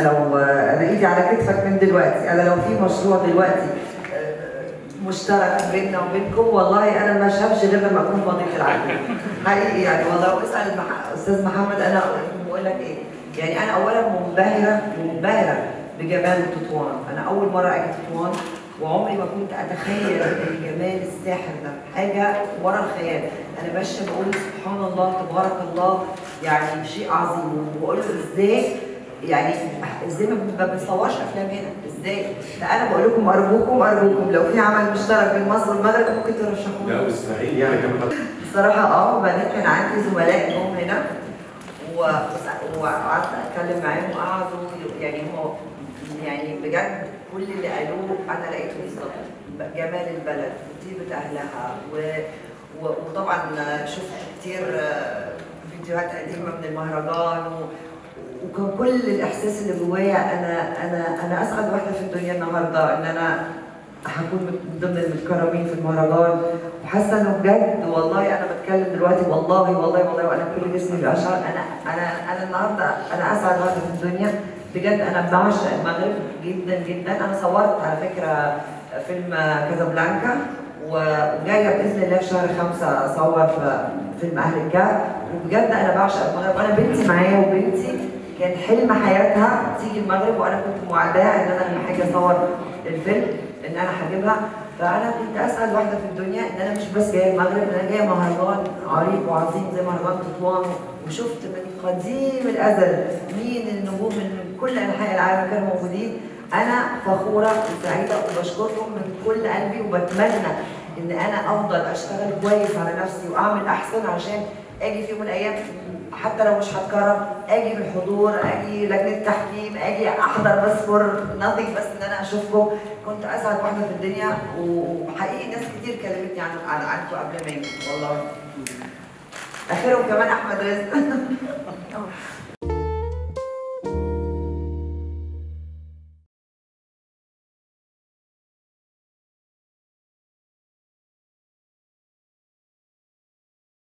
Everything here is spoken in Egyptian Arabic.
انا لو انا ايدي على كتفك من دلوقتي انا لو في مشروع دلوقتي آه، مشترك بيننا وبينكم والله انا ما اشهبش غير لما اكون فضيله العدل حقيقي يعني والله واسال المح- استاذ محمد انا بقول لك ايه يعني انا اولا منبهره منبهره بجمال تطوان انا اول مره اجي تطوان وعمري ما كنت اتخيل الجمال الساحر ده حاجه ورا الخيال انا ماشيه بقول سبحان الله تبارك الله يعني شيء عظيم وبقول له ازاي يعني ازاي ما ما بنصورش افلام هنا ازاي فانا بقول لكم ارجوكم ارجوكم لو في عمل مشترك بين مصر والمغرب ممكن ترشحوه لا مستحيل يعني كمان الصراحة اه وبعدين كان عندي زملاء جم هنا و- وقعدت اتكلم معاهم وقعدوا يعني هو يعني بجد كل اللي قالوه انا لقيته بالظبط جمال البلد وطيبة اهلها و... و... وطبعا شفت كتير آه، فيديوهات قديمة من المهرجان و... وكان كل الاحساس اللي جوايا انا انا انا اسعد واحده في الدنيا النهارده ان انا هكون من ضمن المتكرمين في المهرجان وحاسه انه بجد والله انا بتكلم دلوقتي والله والله والله وانا كل جسمي بيشعر انا انا انا النهارده انا اسعد واحده في الدنيا بجد انا بعشق المغرب جدا جدا انا صورت على فكره فيلم كازابلانكا وجايه باذن الله في شهر خمسه اصور في فيلم اهل الكهف وبجد انا بعشق المغرب وانا بنتي معايا وبنتي كان حلم حياتها تيجي المغرب وانا كنت موعداها ان انا لما هاجي اصور الفيلم ان انا هجيبها فانا كنت اسعد واحده في الدنيا ان انا مش بس جايه المغرب ان انا جايه مهرجان عريق وعظيم زي مهرجان تطوان وشفت من قديم الازل مين النجوم من كل انحاء العالم كانوا موجودين انا فخوره وسعيده وبشكركم من كل قلبي وبتمنى ان انا افضل اشتغل كويس على نفسي واعمل احسن عشان اجي في يوم من الايام حتى لو مش هتكرم اجي بالحضور اجي لجنه تحكيم اجي احضر بس فور nothing بس ان انا اشوفكم كنت اسعد واحده في الدنيا وحقيقي ناس كتير كلمتني عن عن عنكم قبل ما يجي والله اخرهم كمان احمد رزق